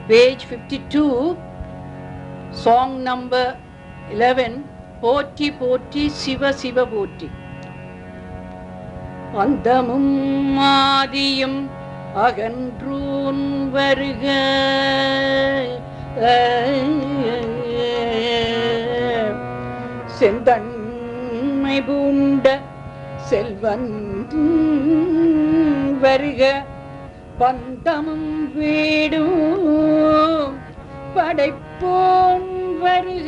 page 52, song number 11, போற்றி போற்றி சிவ சிவ போற்றி அந்தமும் ஆதியும் அகன்றூன் வருக செந்தன்மை பூண்ட செல்வன் வருக பந்தமும் வீடும் படைப்போன் வருக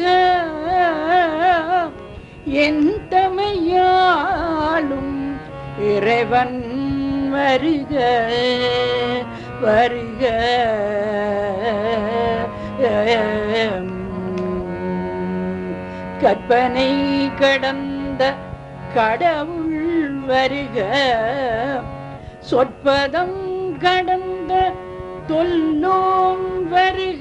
என் தமையாளும் இறைவன் வருக வருக கற்பனை கடந்த கடவுள் வருக சொற்பதம் கடந்த தொல்லோன் வருக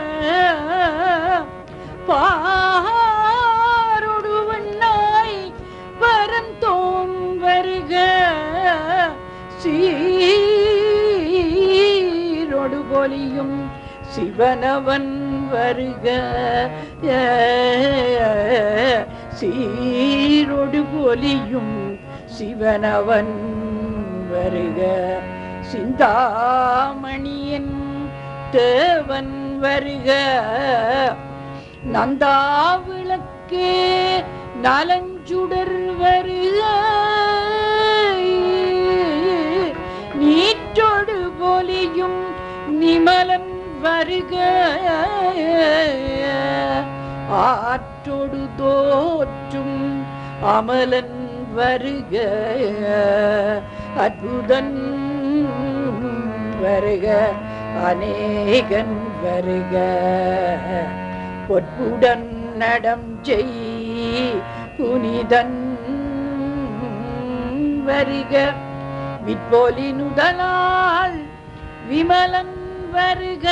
பாரொடுவண்ணாய் பரந்தோன் வருக சீரொடு பொலியும் சிவனவன் வருக சீரொடு பொலியும் சிவனவன் வருக சிந்தாமணியன் தேவன் வருக நந்தாவிளக்கே நலஞ்சுடர் வருக நீற்றொடு பொலியும் நிமலன் வருக ஆற்றொடு தோற்றும் அமலன் வருக அற்புதன் வருக அநேகன் வருக பொற்புடன் நடம் செய் புனிதன் வருக விற்பொலி நுதலால் விமலன் வருக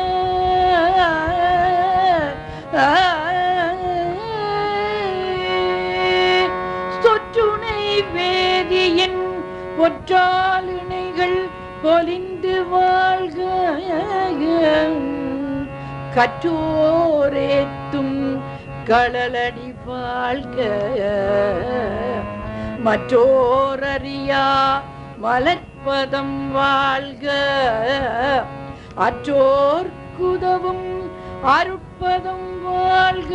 சொற்றுணை வேதியின் பொற்றாலிணைகள் பொலிந்து வாழ்க கற்றோரேத்தும் களலடி வாழ்க மற்றோரறியா மலர்ப்பதம் வாழ்க அற்றோர் குதவும் அருட்பதம் வாழ்க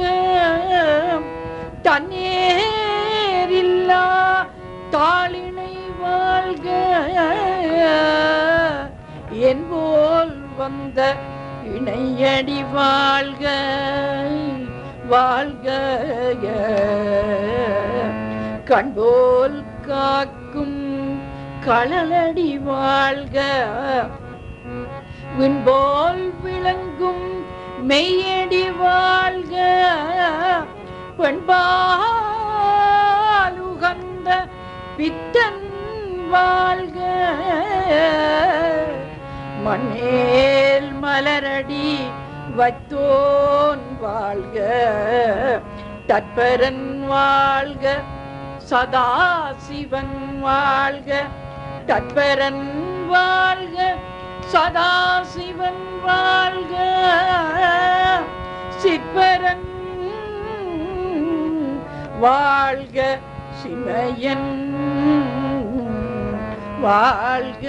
தன்னேரில்லா தாளினை வாழ்க என்போல் வந்த இணையடி வாழ்க வாழ்க கண்போல் காக்கும் களலடி வாழ்க விண்போல் விளங்கும் மெய்யடி வாழ்க பெண்பாலுகந்த பித்தன் வாழ்க மண்ணேல் மலரடி வைத்தோன் வாழ்க தற்பரன் வாழ்க சதாசிவன் வாழ்க தற்பரன் வாழ்க சதாசிவன் வாழ்க சிற்பரன் வாழ்க சிமையன் வாழ்க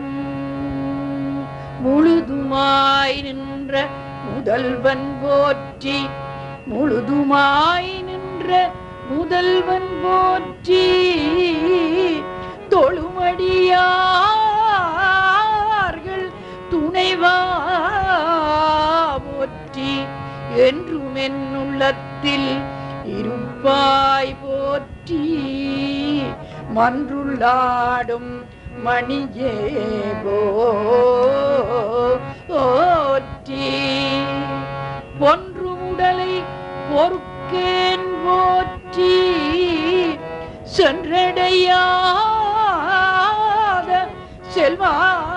முழுதுமாய் நின்ற முதல்வன் போற்றி முழுதுமாய் நின்ற முதல்வன் போற்றி தொழுமடியார்கள் துணைவா போற்றி என்றும் என் உள்ளத்தில் இருப்பாய் போற்றி மன்றுள்ளாடும் மணியே போற்றி பொன்று உடலை பொறுக்கேன் போற்றி சென்றடையாத செல்வா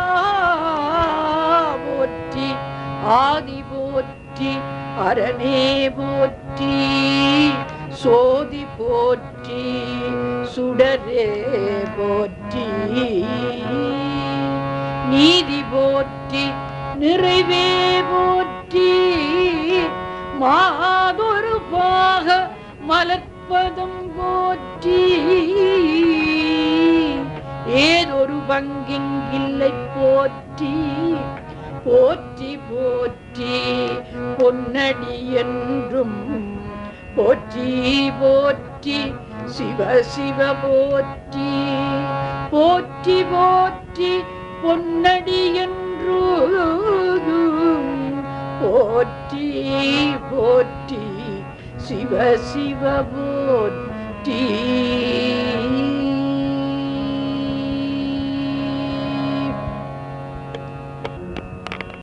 போற்றி ஆதி போற்றி அரணே போற்றி சோதி போற்றி சுடரே போற்றி நீதி போற்றி நிறைவே போற்றி மாதொரு பாக மலர்ப்பதம் போற்றி ஏதொரு பங்கிங்கில்லை போற்றி போற்றி போற்றி பொன்னடி என்றும் போற்றி போற்றி சிவ சிவ போற்றி போற்றி போற்றி பொன்னடி என்று போற்றி போற்றி சிவ சிவ போற்றி